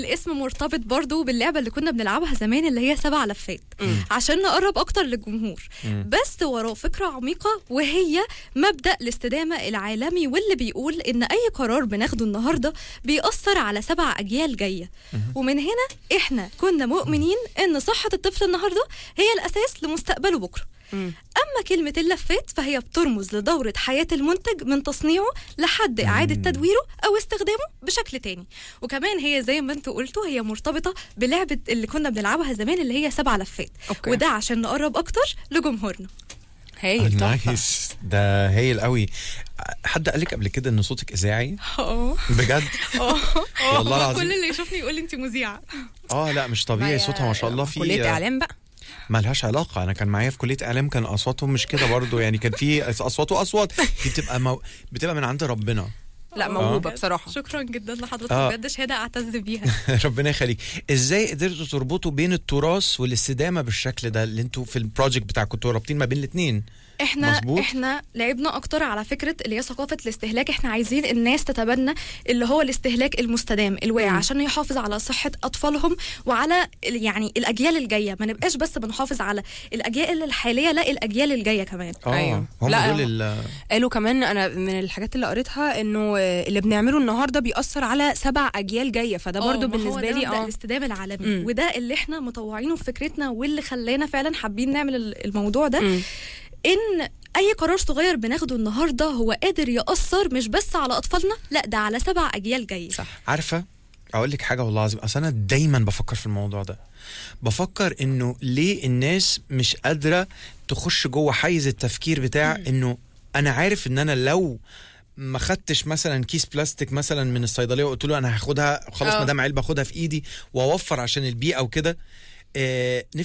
الاسم مرتبط برضو باللعبة اللي كنا بنلعبها زمان اللي هي سبع لفات عشان نقرب أكتر للجمهور بس وراه فكرة عميقة وهي مبدأ الاستدامة العالمي واللي بيقول إن أي قرار بناخده النهاردة بيأثر على سبع أجيال جاية ومن هنا إحنا كنا مؤمنين إن صحة الطفل النهاردة هي الأساس لمستقبله بكرة أما كلمة اللفات فهي بترمز لدورة حياة المنتج من تصنيعه لحد إعادة تدويره أو استخدامه بشكل تاني وكمان هي زي ما انتوا قلتوا هي مرتبطة بلعبة اللي كنا بنلعبها زمان اللي هي سبع لفات أوكي. وده عشان نقرب أكتر لجمهورنا هايل تحفة. نايس ده هايل قوي حد قال لك قبل كده ان صوتك اذاعي اه بجد والله العظيم. كل اللي يشوفني يقول لي انت مذيعة اه لا مش طبيعي صوتها ما شاء الله في كلية اعلام بقى ملهاش علاقة أنا كان معايا في كلية إعلام كان أصواتهم مش كده برضو يعني كان في أصوات وأصوات دي بتبقى مو... بتبقى من عند ربنا لا موهوبة بصراحة شكرا جدا لحضرتك آه. بجد شهادة أعتز بيها ربنا يخليك ازاي قدرتوا تربطوا بين التراث والاستدامة بالشكل ده اللي انتوا في البروجكت بتاع كنتوا رابطين ما بين الاثنين احنا مظبوط. احنا لعبنا اكتر على فكره اللي هي ثقافه الاستهلاك احنا عايزين الناس تتبنى اللي هو الاستهلاك المستدام الواعي مم. عشان يحافظ على صحه اطفالهم وعلى ال- يعني الاجيال الجايه ما نبقاش بس بنحافظ على الاجيال الحاليه لا الاجيال الجايه كمان اه أيوة. هم لا، دول ال- قالوا كمان انا من الحاجات اللي قريتها انه آه، اللي بنعمله النهارده بيأثر على سبع اجيال جايه فده آه، برضو ما هو بالنسبه ده لي مبدأ اه الاستدامه العالمي مم. وده اللي احنا مطوعينه في فكرتنا واللي خلانا فعلا حابين نعمل ال- الموضوع ده مم. ان اي قرار صغير بناخده النهارده هو قادر ياثر مش بس على اطفالنا لا ده على سبع اجيال جايه صح عارفه اقول لك حاجه والله العظيم اصل انا دايما بفكر في الموضوع ده بفكر انه ليه الناس مش قادره تخش جوه حيز التفكير بتاع انه انا عارف ان انا لو ما خدتش مثلا كيس بلاستيك مثلا من الصيدليه وقلت له انا هاخدها خلاص آه. ما دام علبه اخدها في ايدي واوفر عشان البيئه وكده آه